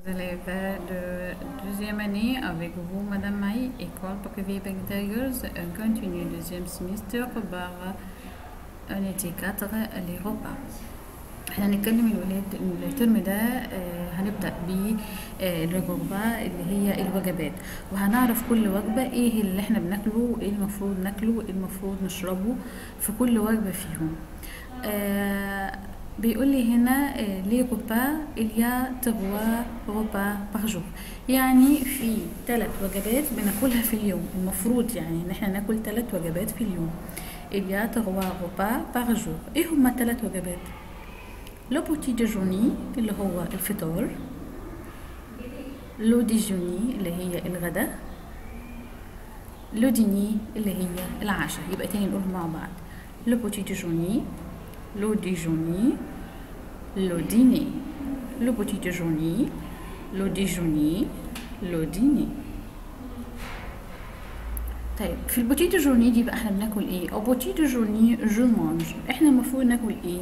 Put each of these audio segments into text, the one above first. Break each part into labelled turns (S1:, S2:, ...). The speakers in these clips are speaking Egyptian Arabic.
S1: élèves de deuxième année avec vous, Madame Maï, École privée Bagdayeuse, un continu deuxième semestre par unité 4 les repas. احنا هنتكلم الولاد الترم ده آه، هنبدأ بالوجبة اللي هي الوجبات وهنعرف كل وجبة ايه اللي احنا بناكله وايه المفروض ناكله وايه المفروض نشربه في كل وجبة فيهم آه بيقول لي هنا لي repas il y a trois repas par jour يعني في ثلاث وجبات بناكلها في اليوم المفروض يعني ان احنا ناكل ثلاث وجبات في اليوم il y a trois repas par jour ايه هما الثلاث وجبات لو بوتي ديجوني اللي هو الفطار لو ديجوني اللي هي الغداء لو ديني اللي هي العشاء يبقى تاني نقول مع بعض لو بوتي ديجوني لو ديجوني لو ديني لو بوتي ديجوني لو ديجوني لو ديني طيب في البوتي ديجوني دي بقى احنا بناكل ايه او بوتي ديجوني جو مانج احنا المفروض ناكل ايه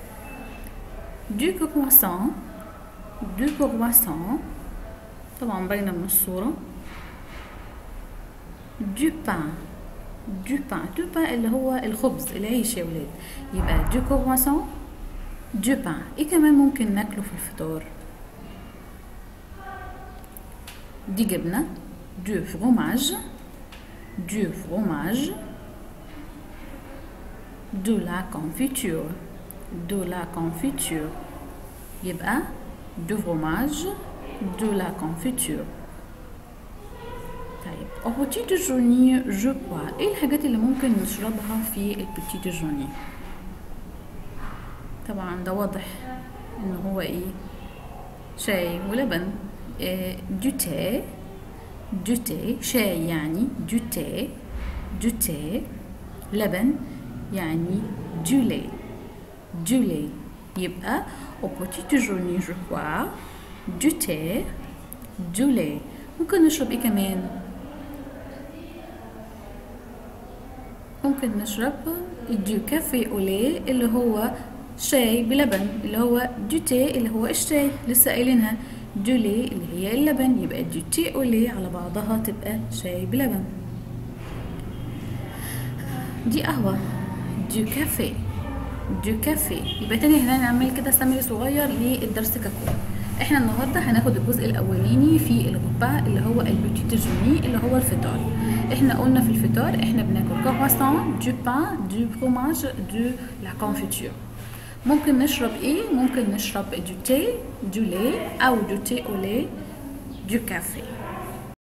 S1: دو كرواسون دو كرواسون طبعا باينة من الصورة دو بان دو بان دو بان اللي هو الخبز العيش يا ولاد يبقى دو كرواسون دو بان ايه كمان ممكن ناكله في الفطار دي جبنة دو فروماج دو فروماج دو لا كونفيتور de la confiture يبقى du fromage de la confiture طيب au petit déjeuner je crois ايه الحاجات اللي ممكن نشربها في البيتي ديجوني طبعا ده واضح ان هو ايه شاي ولبن إيه دو تي دو تي شاي يعني دو تي دو تي لبن يعني دو لait du lait يبقى au petit déjeuner je crois du thé du lait ممكن نشرب ايه كمان ممكن نشرب دو كافي اولي اللي هو شاي بلبن اللي هو دو تي اللي هو الشاي لسه قايلينها دو لي اللي هي اللبن يبقى دو تي اولي على بعضها تبقى شاي بلبن دي قهوة دو كافي دو كافي يبقى تاني هنا نعمل كده سمري صغير للدرس ككل احنا النهارده هناخد الجزء الاولاني في الغبا اللي هو البيتي ديجوني اللي هو الفطار احنا قلنا في الفطار احنا بناكل كرواسون دو بان دو فروماج دو لا كونفيتور ممكن نشرب ايه ممكن نشرب دو تي دو لي او دو تي او لي دو كافي